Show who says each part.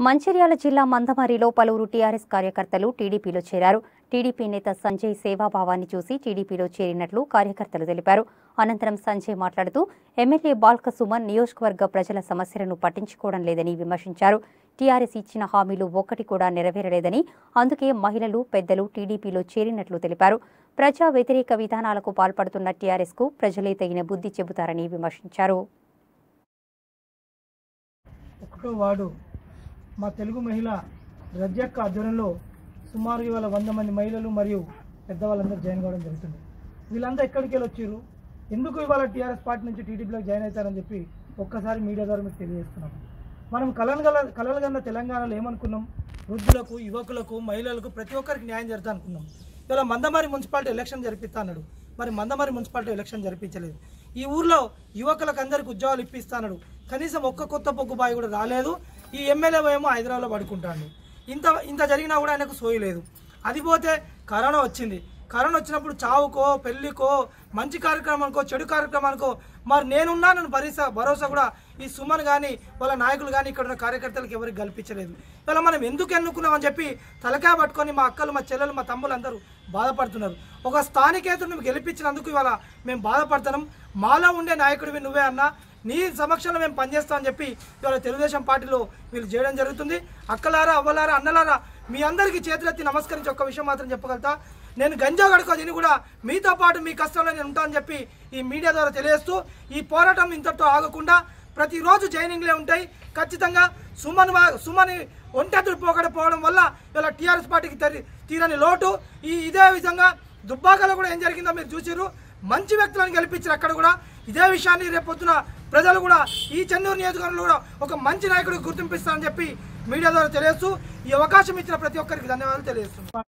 Speaker 1: మంచిర్యాల జిల్లా మందమరిలో పలువురు టీఆర్ఎస్ కార్యకర్తలు టీడీపీలో చేరారు టీడీపీ నేత సంజయ్ సేవాభావాన్ని చూసి టీడీపీలో చేరినట్లు కార్యకర్తలు తెలిపారు అనంతరం సంజయ్ మాట్లాడుతూ ఎమ్మెల్యే బాల్క సుమన్ నియోజకవర్గ ప్రజల సమస్యలను పట్టించుకోవడం లేదని విమర్శించారు టీఆర్ఎస్ ఇచ్చిన హామీలు ఒక్కటి కూడా నెరవేరలేదని అందుకే మహిళలు పెద్దలు టీడీపీలో చేరినట్లు తెలిపారు ప్రజా వ్యతిరేక విధానాలకు పాల్పడుతున్న టీఆర్ఎస్కు ప్రజలే తగిన బుద్ధి చెబుతారని విమర్శించారు
Speaker 2: ఒకటో వార్డు మా తెలుగు మహిళ రజ్యక్క ఆధ్వర్యంలో సుమారు ఇవాళ వంద మంది మహిళలు మరియు పెద్దవాళ్ళందరూ జాయిన్ కావడం జరుగుతుంది వీళ్ళంతా ఎక్కడికి వెళ్ళి వచ్చారు ఎందుకు ఇవాళ టీఆర్ఎస్ పార్టీ నుంచి టీడీపీలోకి జాయిన్ అవుతారని చెప్పి ఒక్కసారి మీడియా ద్వారా మీకు తెలియజేస్తున్నాం మనం కలలు గల కలలు కన్న తెలంగాణలో ఏమనుకున్నాం వృద్ధులకు యువకులకు మహిళలకు ప్రతి ఒక్కరికి న్యాయం జరుగుతా అనుకున్నాం ఇలా మందమారి మున్సిపాలిటీ ఎలక్షన్ జరిపిస్తా అన్నాడు మరి మందమారి మున్సిపాలిటీ ఎలక్షన్ జరిపించలేదు ఈ ఊర్లో యువకులకు అందరికి ఉద్యోగాలు ఇప్పిస్తాడు కనీసం ఒక్క కొత్త పొగ్గు బాయి కూడా రాలేదు ఈ ఎమ్మెల్యే ఏమో హైదరాబాద్లో పడుకుంటాడు ఇంత ఇంత జరిగినా కూడా ఆయనకు సోయి లేదు అది పోతే కరోనా వచ్చింది కరోనా వచ్చినప్పుడు చావుకో పెళ్లికో మంచి కార్యక్రమానికో చెడు కార్యక్రమానికో మరి నేనున్నా నన్ను భరోసా భరోసా కూడా ఈ సుమన్ కానీ వాళ్ళ నాయకులు కానీ ఇక్కడ ఉన్న కార్యకర్తలకు ఎవరికి కల్పించలేదు ఇలా మనం ఎందుకు ఎన్నుకున్నామని చెప్పి తలకాయ పట్టుకొని మా అక్కలు మా చెల్లెలు మా తమ్ములు అందరూ బాధపడుతున్నారు ఒక స్థానికేతను గెలిపించినందుకు ఇవాళ మేము బాధపడుతున్నాం మాలో ఉండే నాయకుడివి నువ్వే అన్నా నీ సమక్షంలో మేము పనిచేస్తామని చెప్పి ఇవాళ తెలుగుదేశం పార్టీలో వీళ్ళు చేయడం జరుగుతుంది అక్కలారా అవ్వలారా అన్నలారా మీ అందరికీ చేతులెత్తి నమస్కరించి ఒక్క విషయం మాత్రం చెప్పగలుగుతా నేను గంజా గడుకో దీన్ని కూడా మీతో పాటు మీ కష్టంలో నేను ఉంటానని చెప్పి ఈ మీడియా ద్వారా తెలియజేస్తూ ఈ పోరాటం ఇంతటితో ఆగకుండా ప్రతిరోజు జైనింగ్లే ఉంటాయి ఖచ్చితంగా సుమన్ వా- సుమన్ ఒంటెత్తుడు పోకపోవడం వల్ల ఇలా టీఆర్ఎస్ పార్టీకి తరి- తీరని లోటు ఈ ఇదే విధంగా దుబ్బాకలో కూడా ఏం జరిగిందో మీరు చూసిర్రు మంచి వ్యక్తులను గెలిపించారు అక్కడ కూడా ఇదే విషయాన్ని రేపొద్దున ప్రజలు కూడా ఈ చెన్నూరు నియోజకవర్గంలో కూడా ఒక మంచి నాయకుడికి గుర్తింపిస్తారని చెప్పి మీడియా ద్వారా తెలియజేస్తూ ఈ అవకాశం ఇచ్చిన ప్రతి ఒక్కరికి ధన్యవాదాలు తెలియజేస్తున్నాను